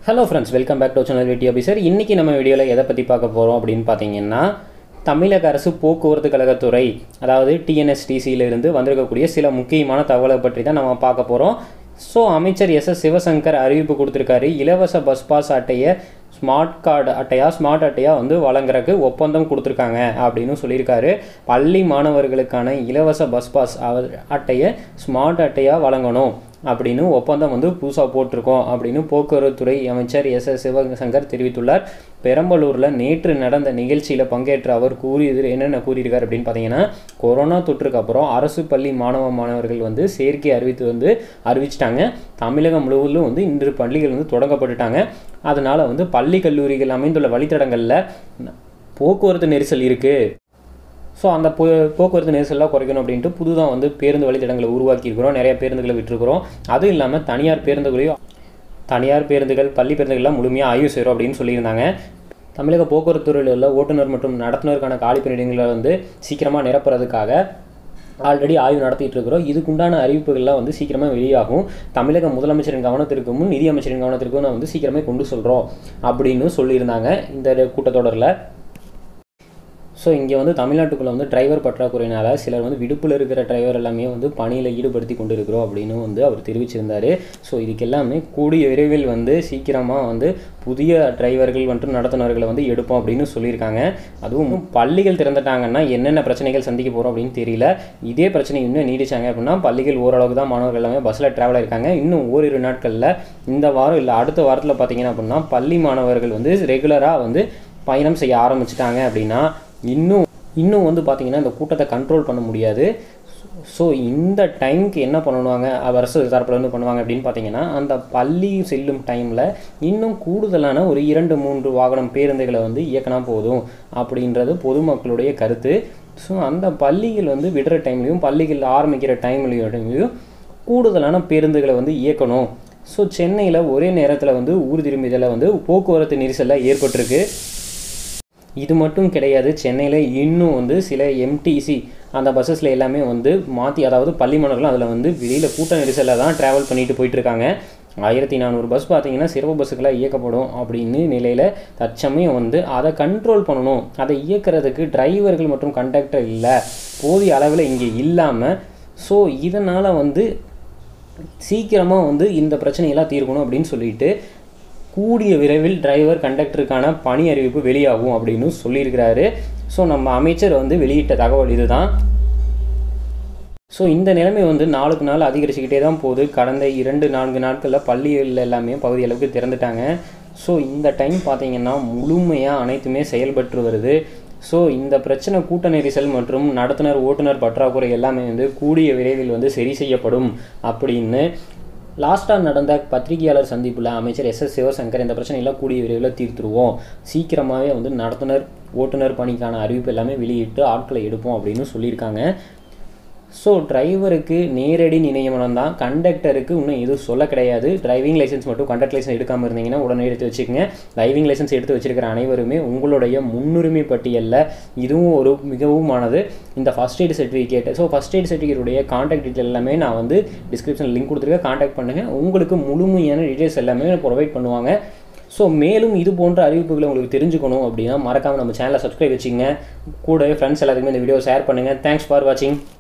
hello friends welcome back to channel Vetti officer இன்றைக்கி நம்ம வீடியோவில் எதை பற்றி பார்க்க போகிறோம் அப்படின்னு பார்த்தீங்கன்னா தமிழக அரசு போக்குவரத்து கழகத்துறை அதாவது டிஎன்எஸ்டிசியில இருந்து வந்திருக்கக்கூடிய சில முக்கியமான தகவலை பற்றி தான் நம்ம பார்க்க போகிறோம் ஸோ அமைச்சர் எஸ் எஸ் சிவசங்கர் அறிவிப்பு கொடுத்துருக்காரு இலவச பஸ் பாஸ் அட்டையை ஸ்மார்ட் கார்டு அட்டையா ஸ்மார்ட் அட்டையா வந்து வழங்குறதுக்கு ஒப்பந்தம் கொடுத்துருக்காங்க அப்படின்னு சொல்லியிருக்காரு பள்ளி மாணவர்களுக்கான இலவச பஸ் பாஸ் அவ- அட்டையை ஸ்மார்ட் அட்டையாக வழங்கணும் அப்படின்னு ஒப்பந்தம் வந்து புதுசாக போட்டிருக்கோம் அப்படின்னு போக்குவரத்துறை அமைச்சர் எஸ் எஸ் சிவசங்கர் தெரிவித்துள்ளார் பெரம்பலூரில் நேற்று நடந்த நிகழ்ச்சியில் பங்கேற்ற அவர் கூறியது என்னென்ன கூறியிருக்கார் அப்படின்னு பார்த்தீங்கன்னா கொரோனா தொற்றுக்கு அப்புறம் அரசு பள்ளி மாணவ மாணவர்கள் வந்து சேர்க்கை அறிவித்து வந்து அறிவிச்சிட்டாங்க தமிழகம் முழுவதும் வந்து இன்று பள்ளிகள் வந்து தொடங்கப்பட்டுட்டாங்க அதனால் வந்து பள்ளி கல்லூரிகள் அமைந்துள்ள வழித்தடங்களில் போக்குவரத்து நெரிசல் இருக்குது ஸோ அந்த போ போக்குவரத்து நெரிசல்லாம் குறைக்கணும் அப்படின்ட்டு புதுதாக வந்து பேருந்து வழித்தடங்களை உருவாக்கியிருக்கிறோம் நிறைய பேருந்துகளை விட்டுருக்குறோம் அதுவும் இல்லாமல் தனியார் பேருந்துகளையும் தனியார் பேருந்துகள் பள்ளி பேருந்துகள்லாம் முழுமையாக ஆய்வு செய்கிறோம் அப்படின்னு சொல்லியிருந்தாங்க தமிழக போக்குவரத்து துறையில் உள்ள ஓட்டுநர் மற்றும் நடத்துனருக்கான காலி பணியிடங்களை வந்து சீக்கிரமாக நிரப்புறதுக்காக ஆல்ரெடி ஆய்வு நடத்திட்டு இருக்கிறோம் இதுக்குண்டான அறிவிப்புகள்லாம் வந்து சீக்கிரமாக வெளியாகும் தமிழக முதலமைச்சரின் கவனத்திற்கும் நிதி அமைச்சரின் கவனத்திற்கும் நான் வந்து சீக்கிரமே கொண்டு சொல்கிறோம் அப்படின்னு சொல்லியிருந்தாங்க இந்த கூட்டத்தொடரில் ஸோ இங்கே வந்து தமிழ்நாட்டுக்குள்ளே வந்து டிரைவர் பற்றாக்குறையினால சிலர் வந்து விடுப்பில் இருக்கிற டிரைவர் எல்லாமே வந்து பணியில் ஈடுபடுத்தி கொண்டு இருக்கிறோம் அப்படின்னு வந்து அவர் தெரிவிச்சிருந்தார் ஸோ இதுக்கு எல்லாமே கூடிய விரைவில் வந்து சீக்கிரமாக வந்து புதிய டிரைவர்கள் மற்றும் நடத்துனர்களை வந்து எடுப்போம் அப்படின்னு சொல்லியிருக்காங்க அதுவும் பள்ளிகள் திறந்துட்டாங்கன்னா என்னென்ன பிரச்சனைகள் சந்திக்க போகிறோம் அப்படின்னு தெரியல இதே பிரச்சனை இன்னும் நீடிச்சாங்க அப்படின்னா பள்ளிகள் ஓரளவுக்கு தான் மாணவர்கள் எல்லாமே பஸ்ஸில் ட்ராவல் இருக்காங்க இன்னும் ஓரிரு நாட்களில் இந்த வாரம் இல்லை அடுத்த வாரத்தில் பார்த்தீங்கன்னா அப்படின்னா பள்ளி மாணவர்கள் வந்து ரெகுலராக வந்து பயணம் செய்ய ஆரம்பிச்சிட்டாங்க அப்படின்னா இன்னும் இன்னும் வந்து பார்த்தீங்கன்னா இந்த கூட்டத்தை கண்ட்ரோல் பண்ண முடியாது ஸோ இந்த டைம்க்கு என்ன பண்ணுவாங்க அரசு தரப்புல இருந்து பண்ணுவாங்க அப்படின்னு பார்த்தீங்கன்னா அந்த பள்ளி செல்லும் டைமில் இன்னும் கூடுதலான ஒரு இரண்டு மூன்று வாகனம் பேருந்துகளை வந்து இயக்கினா போதும் அப்படின்றது பொதுமக்களுடைய கருத்து ஸோ அந்த பள்ளிகள் வந்து விடுற டைம்லையும் பள்ளிகள் ஆரம்பிக்கிற டைம்லையும் கூடுதலான பேருந்துகளை வந்து இயக்கணும் ஸோ சென்னையில் ஒரே நேரத்தில் வந்து ஊர் திரும்பியதில் வந்து போக்குவரத்து நெரிசலில் ஏற்பட்டிருக்கு இது மட்டும் கிடையாது சென்னையில் இன்னும் வந்து சில எம்டிசி அந்த பஸ்ஸஸில் எல்லாமே வந்து மாற்றி அதாவது பள்ளி மாணவர்களும் அதில் வந்து வெளியில் கூட்ட நெரிசலில் தான் ட்ராவல் பண்ணிட்டு போயிட்டு இருக்காங்க ஆயிரத்தி நானூறு பஸ் பார்த்தீங்கன்னா சிறப்பு பஸ்ஸுக்கெல்லாம் இயக்கப்படும் அப்படின்னு நிலையில் தற்சமயம் வந்து அதை கண்ட்ரோல் பண்ணணும் அதை இயக்கிறதுக்கு டிரைவர்கள் மற்றும் கண்டக்டர் இல்லை போதிய அளவில் இங்கே இல்லாமல் ஸோ இதனால் வந்து சீக்கிரமாக வந்து இந்த பிரச்சனையெல்லாம் தீர்க்கணும் அப்படின்னு சொல்லிட்டு கூடிய விரைவில் டிரைவர் கண்டக்டருக்கான பணி அறிவிப்பு வெளியாகும் அப்படின்னு சொல்லியிருக்கிறாரு ஸோ நம்ம அமைச்சர் வந்து வெளியிட்ட தகவல் இதுதான் ஸோ இந்த நிலைமை வந்து நாளுக்கு நாள் அதிகரிச்சுக்கிட்டே தான் போகுது கடந்த இரண்டு நான்கு நாட்களில் பள்ளிகள் எல்லாமே பகுதி அளவுக்கு திறந்துட்டாங்க ஸோ இந்த டைம் பார்த்தீங்கன்னா முழுமையாக அனைத்துமே செயல்பட்டு வருது ஸோ இந்த பிரச்சனை கூட்ட நெரிசல் மற்றும் நடத்துனர் ஓட்டுநர் பற்றாக்குறை எல்லாமே வந்து கூடிய விரைவில் வந்து சரி செய்யப்படும் அப்படின்னு லாஸ்ட்டாக நடந்த பத்திரிகையாளர் சந்திப்பில் அமைச்சர் எஸ் எஸ் சிவசங்கர் இந்த பிரச்சனையெல்லாம் கூடிய விரைவில் தீர்த்துருவோம் சீக்கிரமாகவே வந்து நடத்துனர் ஓட்டுநர் பணிக்கான அறிவிப்பு எல்லாமே வெளியிட்டு ஆட்களை எடுப்போம் அப்படின்னு சொல்லியிருக்காங்க ஸோ டிரைவருக்கு நேரடி நியமனம் தான் கண்டக்டருக்கு இன்னும் எதுவும் சொல்ல கிடையாது டிரைவிங் லைசன்ஸ் மட்டும் கண்டக்ட் லைசன்ஸ் எடுக்காமல் இருந்தீங்கன்னா உடனே எடுத்து வச்சுக்கோங்க டிரைவிங் லைசன்ஸ் எடுத்து வச்சிருக்கிற அனைவருமே உங்களுடைய முன்னுரிமை பட்டியலில் இதுவும் ஒரு மிகவுமானது இந்த first aid certificate so first aid சர்டிஃபிகேட்டுடைய காண்டாக்ட் டீட்டெயில் எல்லாமே நான் வந்து டிஸ்கிரிப்ஷனில் லிங்க் கொடுத்துருக்கேன் காண்டாக்ட் பண்ணுங்கள் உங்களுக்கு முழுமையான டீட்டெயில்ஸ் எல்லாமே ப்ரொவைட் பண்ணுவாங்க ஸோ மேலும் இது போன்ற அறிவிப்புகளை உங்களுக்கு தெரிஞ்சுக்கணும் அப்படின்னா மறக்காமல் நம்ம சேனலை சப்ஸ்கிரைப் வச்சுங்க கூடவே ஃப்ரெண்ட்ஸ் எல்லாத்துக்குமே இந்த வீடியோ ஷேர் பண்ணுங்கள் தேங்க்ஸ் ஃபார் வாட்சிங்